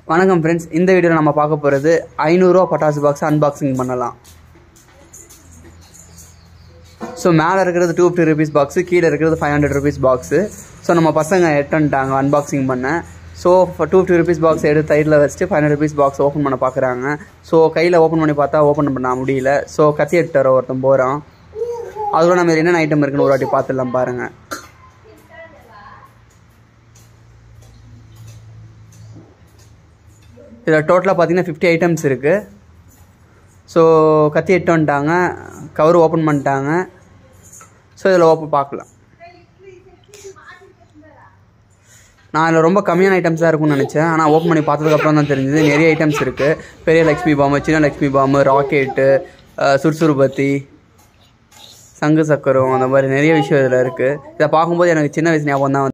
வணக்கம் ஃப்ரெண்ட்ஸ் இந்த வீடியோவில் நம்ம பார்க்க போகிறது ஐநூறுரூவா பட்டாசு பாக்ஸ் அன்பாக்சிங் பண்ணலாம் ஸோ மேலே இருக்கிறது டூ ஃபிஃப்டி ருபீஸ் பாக்ஸு கீழே இருக்கிறது five hundred rupees box so நம்ம பசங்க எட்டுன்ட்டாங்க அன்பாக்சிங் பண்ண so two fifty rupees box எடுத்து சைடில் வச்சுட்டு five hundred rupees box open பண்ண பார்க்குறாங்க ஸோ கையில் ஓப்பன் பண்ணி பார்த்தா ஓப்பன் பண்ண முடியல ஸோ கத்தி எடுத்து வர ஒருத்தன் போகிறான் அதோட நம்ம என்னென்ன ஐட்டம் இருக்குன்னு ஒரு வாட்டி பார்த்துடலாம் பாருங்கள் இதில் டோட்டலாக பார்த்தீங்கன்னா ஃபிஃப்டி ஐட்டம்ஸ் இருக்குது ஸோ கத்தி எட்டு வந்துட்டாங்க கவர் ஓப்பன் பண்ணிட்டாங்க ஸோ இதில் ஓப்பன் பார்க்கலாம் நான் இதில் ரொம்ப கம்மியான ஐட்டம்ஸ் தான் இருக்கும்னு நினச்சேன் ஆனால் ஓப்பன் பண்ணி பார்த்ததுக்கப்புறம் தான் தெரிஞ்சது நிறைய ஐட்டம்ஸ் இருக்குது பெரிய லக்ஷ்மி பாம்பு சின்ன லக்ஷ்மி பாம்பு ராக்கெட்டு சுறுசுறுபத்தி சங்கு சக்கரம் அந்த மாதிரி நிறைய விஷயம் இதில் இருக்குது இதை பார்க்கும்போது எனக்கு சின்ன வயசு ஞாபகம் தான் வந்து